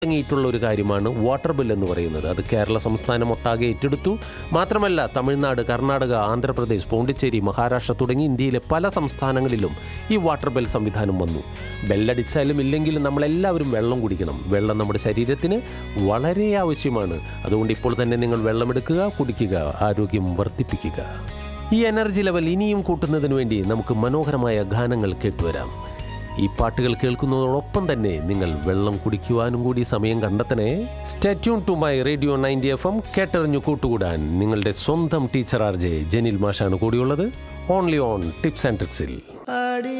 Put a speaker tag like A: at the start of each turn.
A: തുടങ്ങിയിട്ടുള്ള ഒരു കാര്യമാണ് വാട്ടർ ബിൽ എന്ന് പറയുന്നത് അത് കേരള സംസ്ഥാനം ഒട്ടാകെ ഏറ്റെടുത്തു മാത്രമല്ല തമിഴ്നാട് കർണാടക ആന്ധ്രാപ്രദേശ് പോണ്ടിച്ചേരി മഹാരാഷ്ട്ര തുടങ്ങി ഇന്ത്യയിലെ പല സംസ്ഥാനങ്ങളിലും ഈ വാട്ടർ ബെൽ സംവിധാനം വന്നു ബെല്ലടിച്ചാലും ഇല്ലെങ്കിലും നമ്മളെല്ലാവരും വെള്ളം കുടിക്കണം വെള്ളം നമ്മുടെ ശരീരത്തിന് വളരെ ആവശ്യമാണ് അതുകൊണ്ട് ഇപ്പോൾ തന്നെ നിങ്ങൾ വെള്ളമെടുക്കുക കുടിക്കുക ആരോഗ്യം വർദ്ധിപ്പിക്കുക ഈ എനർജി ലെവൽ ഇനിയും കൂട്ടുന്നതിന് വേണ്ടി നമുക്ക് മനോഹരമായ ഗാനങ്ങൾ കേട്ടുവരാം ഈ പാട്ടുകൾ കേൾക്കുന്നതോടൊപ്പം തന്നെ നിങ്ങൾ വെള്ളം കുടിക്കുവാനും കൂടി സമയം കണ്ടെത്തണേ stay tuned to my radio ninety F M കേട്ടറിഞ്ഞു കൂട്ടുകൂടാൻ നിങ്ങളുടെ സ്വന്തം ടീച്ചർ ആർ ജെ ജനിൽ മാഷാണ് കൂടിയുള്ളത് ഓൺലി ഓൺ ടിപ്സ് ആൻഡ് ട്രിക്സിൽ
B: അടി